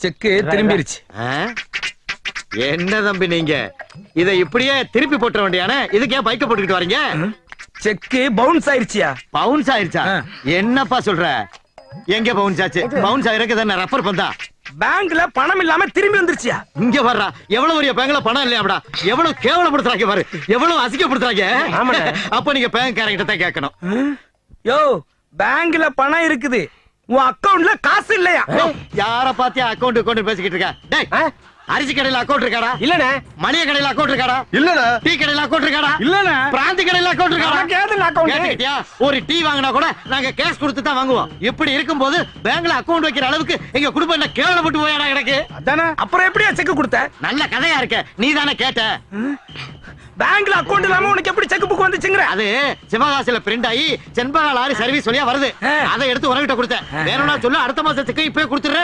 செக்கு திரும்பிருச்சு ஆ? என்ன தம்பி நீங்க இத இப்படியே திருப்பி போட்டுற வேண்டியானே இதுக்கு ஏன் பைக்க போட்டுக்கிட்டு வரீங்க செக்கு பவுன்ஸ் ஆயிருச்சியா பவுன்ஸ் ஆயிருச்சா ஆ. என்னப்பா சொல்ற எங்க பவுன்ஸ் ஆச்சு பவுன்ஸ் ஆயிருக்கு தானே ரெஃபர் பண்ணா பேங்க்ல பணம் இல்லாம திரும்பி வந்துருச்சியா இங்க வர்றா எவ்வளவு பெரிய பேங்க்ல பணம் இல்லையாடா எவ்வளவு கேவலப்படுத்துறாங்க பாரு எவ்வளவு அசிங்கப்படுத்துறாங்க அப்ப நீங்க பேங்க் கேரக்டர் தான் கேட்கணும் யோ பேங்க்ல பணம் இருக்குது உன் அக்கவுண்ட்ல காசு இல்லையா யார பாத்தியா அக்கவுண்ட் அக்கவுண்ட் பேசிக்கிட்டு இருக்க டேய் அரிசி கடையில அக்கவுண்ட் இருக்காடா இல்லனே மளிகை கடையில அக்கவுண்ட் இருக்காடா இல்லடா டீ கடையில அக்கவுண்ட் இருக்காடா இல்லனே பிராந்தி கடையில அக்கவுண்ட் இருக்காடா எனக்கு ஏதுல account? கேட்டுக்கிட்டியா? ஒரு டீ வாங்கினா கூட நாங்க கேஷ் கொடுத்து தான் வாங்குவோம் இப்படி இருக்கும்போது பேங்க்ல அக்கவுண்ட் வைக்கிற அளவுக்கு எங்க குடும்பம் என்ன கேவலப்பட்டு போயாடா எனக்கு அதானே அப்புறம் எப்படியா செக் கொடுத்த நல்ல கதையா இருக்க நீ தானே கேட்ட பேங்க்ல அக்கவுண்ட் இல்லாம உனக்கு எப்படி செக் புக் வந்துச்சுங்கற அது சிவகாசில பிரிண்ட் ஆகி செண்பகா லாரி சர்வீஸ் வழியா வருது ஆ. அதை எடுத்து உனகிட்ட கொடுத்தேன் வேணும்னா சொல்லு அடுத்த மாசத்துக்கு இப்பவே கொடுத்துறேன்